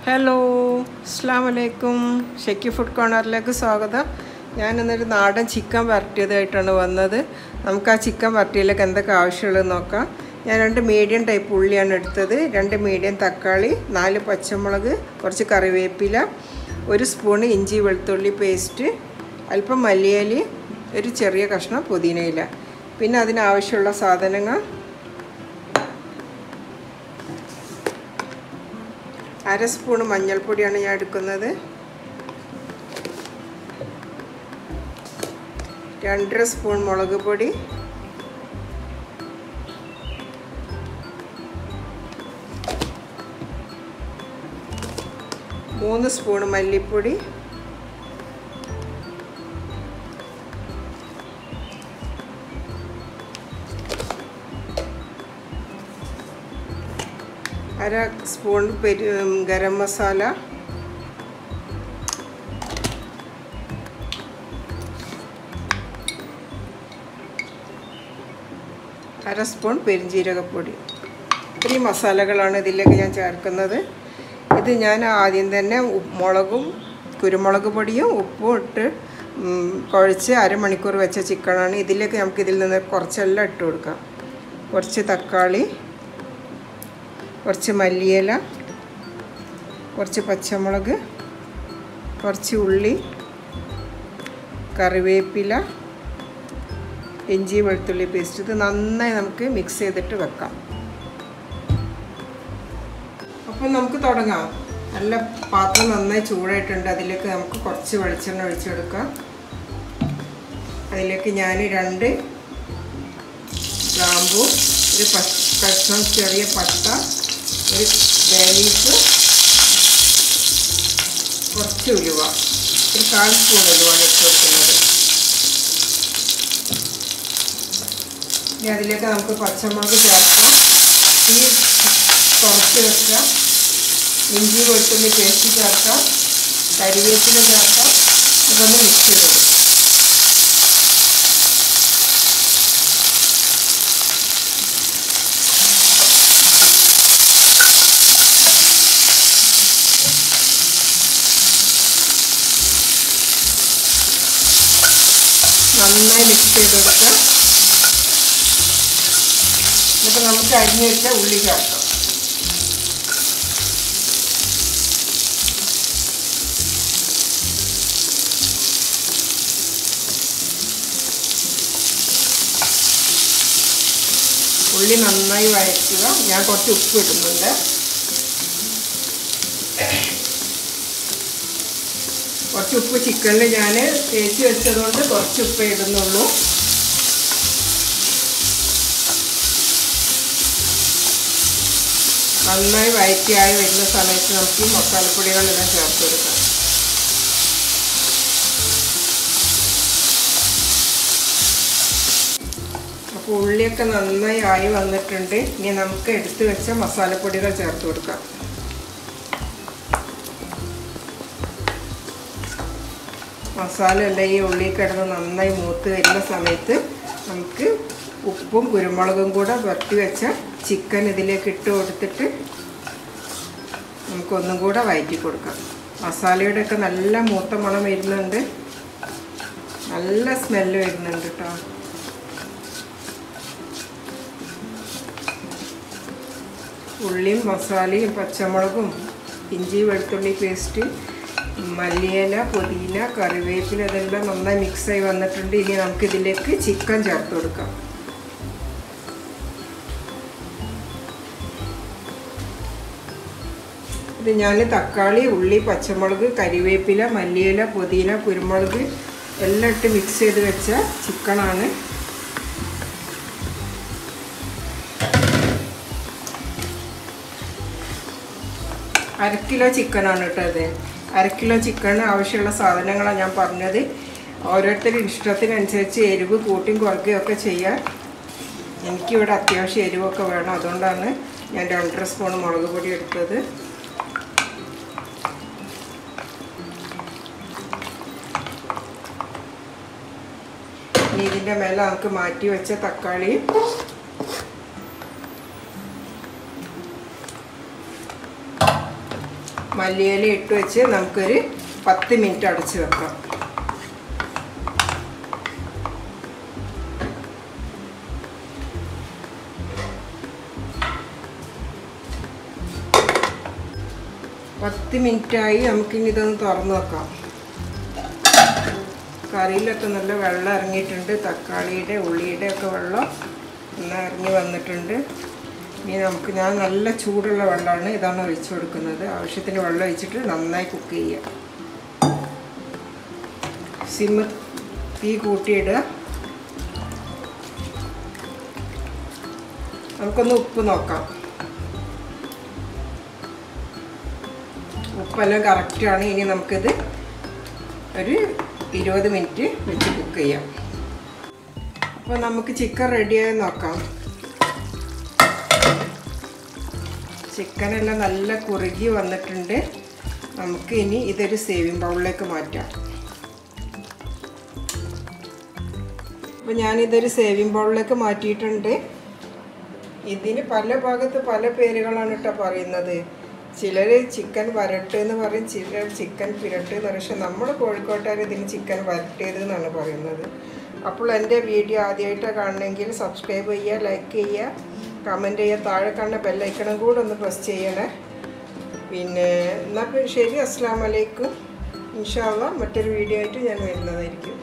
hello അസ്സാം വലൈക്കും ഷെക്കി food കോർണറിലേക്ക് സ്വാഗതം ഞാൻ ഇന്നൊരു നാടൻ ചിക്കൻ വരട്ടിയതായിട്ടാണ് വന്നത് നമുക്ക് ആ ചിക്കൻ വരട്ടിയിലേക്ക് എന്തൊക്കെ ആവശ്യമുള്ളത് നോക്കാം ഞാൻ രണ്ട് മീഡിയം ടൈപ്പ് ഉള്ളിയാണ് എടുത്തത് രണ്ട് മീഡിയം തക്കാളി നാല് പച്ചമുളക് കുറച്ച് കറിവേപ്പില ഒരു സ്പൂണ് ഇഞ്ചി വെളുത്തുള്ളി പേസ്റ്റ് അല്പം മല്ലിയില ഒരു ചെറിയ കഷ്ണം പുതിനയില പിന്നെ അതിനാവശ്യമുള്ള സാധനങ്ങൾ അര സ്പൂൺ മഞ്ഞൾപ്പൊടിയാണ് ഞാൻ എടുക്കുന്നത് രണ്ടര സ്പൂൺ മുളക് പൊടി മൂന്ന് സ്പൂൺ മല്ലിപ്പൊടി അര സ്പൂൺ പെരു ഗരം മസാല അര സ്പൂൺ പെരിഞ്ജീരകപ്പൊടി ഇത്രയും മസാലകളാണ് ഇതിലേക്ക് ഞാൻ ചേർക്കുന്നത് ഇത് ഞാൻ ആദ്യം തന്നെ മുളകും കുരുമുളക് പൊടിയും ഉപ്പും ഇട്ട് കുഴച്ച് അരമണിക്കൂർ വെച്ച ചിക്കനാണ് ഇതിലേക്ക് നമുക്ക് ഇതിൽ നിന്ന് കുറച്ചെല്ലാം ഇട്ട് കൊടുക്കാം കുറച്ച് തക്കാളി കുറച്ച് മല്ലിയില കുറച്ച് പച്ചമുളക് കുറച്ച് ഉള്ളി കറിവേപ്പില ഇഞ്ചി വെളുത്തുള്ളി പേസ്റ്റ് ഇത് നന്നായി നമുക്ക് മിക്സ് ചെയ്തിട്ട് വെക്കാം അപ്പം നമുക്ക് തുടങ്ങാം നല്ല പാത്രം നന്നായി ചൂടായിട്ടുണ്ട് അതിലേക്ക് നമുക്ക് കുറച്ച് വെളിച്ചെണ്ണ ഒഴിച്ചെടുക്കാം അതിലേക്ക് ഞാൻ രണ്ട് ഗ്രാമ്പു ഒരു കഷ്ണം ചെറിയ പട്ട ഒരു ബേലീഫ് കുറച്ച് ഉലുവ ഒരു കാൽ സ്പൂൺ ഉലുവാണ് ഇട്ട് കൊടുക്കുന്നത് ഇനി അതിലേക്ക് നമുക്ക് പച്ചമുളക് ചേർക്കാം തീ കുറച്ച് വെക്കാം ഇഞ്ചി വെളുത്തുള്ളി പേസ്റ്റ് ചേർക്കാം കരിവേപ്പില ചേർക്കാം ഇതൊന്ന് മിക്സ് ചെയ്ത് കൊടുക്കാം നന്നായി മിക്സ് ചെയ്ത് കൊടുക്കുക എന്നിട്ട് നമുക്ക് അരിഞ്ഞ് വെച്ച ഉള്ളി ചേർക്കാം ഉള്ളി നന്നായി വഴറ്റുക ഞാൻ കുറച്ച് ഉപ്പ് ഇടുന്നുണ്ട് കുറച്ച് ഉപ്പ് ചിക്കനിൽ ഞാൻ തേച്ച് വെച്ചതുകൊണ്ട് കുറച്ച് ഉപ്പ് ഇടുന്നുള്ളൂ നന്നായി വയറ്റിയായി വരുന്ന സമയത്ത് നമുക്ക് ഈ മസാലപ്പൊടികളെല്ലാം ചേർത്ത് കൊടുക്കാം അപ്പോൾ ഉള്ളിയൊക്കെ നന്നായി ആയി വന്നിട്ടുണ്ട് ഇനി നമുക്ക് എടുത്തു വെച്ച മസാലപ്പൊടികൾ ചേർത്ത് കൊടുക്കാം മസാല എല്ലാം ഈ ഉള്ളി കിടന്ന് നന്നായി മൂത്ത് വരുന്ന സമയത്ത് നമുക്ക് ഉപ്പും കുരുമുളകും കൂടെ വരട്ടി വെച്ച ചിക്കൻ ഇതിലേക്ക് ഇട്ട് കൊടുത്തിട്ട് നമുക്കൊന്നും കൂടെ വയറ്റി കൊടുക്കാം മസാലയുടെ ഒക്കെ നല്ല മൂത്ത മണം വരുന്നുണ്ട് നല്ല സ്മെല്ല് വരുന്നുണ്ട് കേട്ടോ ഉള്ളിയും മസാലയും പച്ചമുളകും ഇഞ്ചി വെളുത്തുള്ളി പേസ്റ്റ് മല്ലിയില പുതിന കറിവേപ്പില ഇതെല്ലാം നന്നായി മിക്സായി വന്നിട്ടുണ്ട് ഇനി നമുക്കിതിലേക്ക് ചിക്കൻ ചേർത്ത് കൊടുക്കാം ഇത് ഞാൻ തക്കാളി ഉള്ളി പച്ചമുളക് കരിവേപ്പില മല്ലിയില പുതിന കുരുമുളക് എല്ലാം ഇട്ട് മിക്സ് ചെയ്ത് വെച്ച ചിക്കനാണ് അര കിലോ ചിക്കനാണ് കേട്ടോ അത് അര കിലോ ചിക്കന് ആവശ്യമുള്ള സാധനങ്ങളാണ് ഞാൻ പറഞ്ഞത് ഓരോരുത്തരുടെ ഇഷ്ടത്തിനനുസരിച്ച് എരിവ് കൂട്ടിയും കുറയ്ക്കുകയും ഒക്കെ ചെയ്യാൻ എനിക്കിവിടെ അത്യാവശ്യം എരിവൊക്കെ വേണം അതുകൊണ്ടാണ് ഞാൻ രണ്ടര സ്പൂൺ മുളക് പൊടി എടുത്തത് ഇനി ഇതിൻ്റെ മേലെ നമുക്ക് മാറ്റി വെച്ച തക്കാളി മല്ലിയില ഇട്ട് വെച്ച് നമുക്കൊരു പത്ത് മിനിറ്റ് അടച്ച് വെക്കാം പത്ത് മിനിറ്റായി നമുക്കിനി ഇതൊന്ന് തുറന്ന് വെക്കാം കറിയിലൊക്കെ നല്ല വെള്ളം ഇറങ്ങിയിട്ടുണ്ട് തക്കാളിയുടെ ഉള്ളിയുടെ ഒക്കെ വെള്ളം എല്ലാം ഇറങ്ങി വന്നിട്ടുണ്ട് ഇനി നമുക്ക് ഞാൻ നല്ല ചൂടുള്ള വെള്ളമാണ് ഇതാണ് ഒഴിച്ചു കൊടുക്കുന്നത് ആവശ്യത്തിന് വെള്ളം ഒഴിച്ചിട്ട് നന്നായി കുക്ക് ചെയ്യുക സിമ്മ് തീ കൂട്ടിയിടുക നമുക്കൊന്ന് ഉപ്പ് നോക്കാം ഉപ്പെല്ലാം കറക്റ്റാണ് ഇനി നമുക്കിത് ഒരു ഇരുപത് മിനിറ്റ് വെച്ച് കുക്ക് ചെയ്യാം അപ്പോൾ നമുക്ക് ചിക്കൻ റെഡിയായി നോക്കാം ചിക്കനെല്ലാം നല്ല കുറുകി വന്നിട്ടുണ്ട് നമുക്ക് ഇനി ഇതൊരു സേവിങ് ബൗളിലേക്ക് മാറ്റാം അപ്പോൾ ഞാനിതൊരു സേവിങ് ബൗളിലേക്ക് മാറ്റിയിട്ടുണ്ട് ഇതിന് പല ഭാഗത്ത് പല പേരുകളാണ് കേട്ടോ പറയുന്നത് ചിലർ ചിക്കൻ വരട്ട് എന്ന് പറയും ചിലർ ചിക്കൻ പിരട്ട് എന്ന് പറയും പക്ഷെ നമ്മൾ കോഴിക്കോട്ടുകാർ ഇതിന് ചിക്കൻ വരട്ടിയത് എന്നാണ് പറയുന്നത് അപ്പോൾ എൻ്റെ വീഡിയോ ആദ്യമായിട്ടാണ് കാണണമെങ്കിൽ സബ്സ്ക്രൈബ് ചെയ്യുക ലൈക്ക് ചെയ്യുക കമൻറ്റ് ചെയ്യുക താഴെ കാണുന്ന ബെല്ലൈക്കണം കൂടെ ഒന്ന് പ്രസ് ചെയ്യണേ പിന്നെ എന്നാൽ ശരി അസ്സാം വലൈക്കും ഇൻഷാല്ല മറ്റൊരു വീഡിയോ ആയിട്ട് ഞാൻ വരുന്നതായിരിക്കും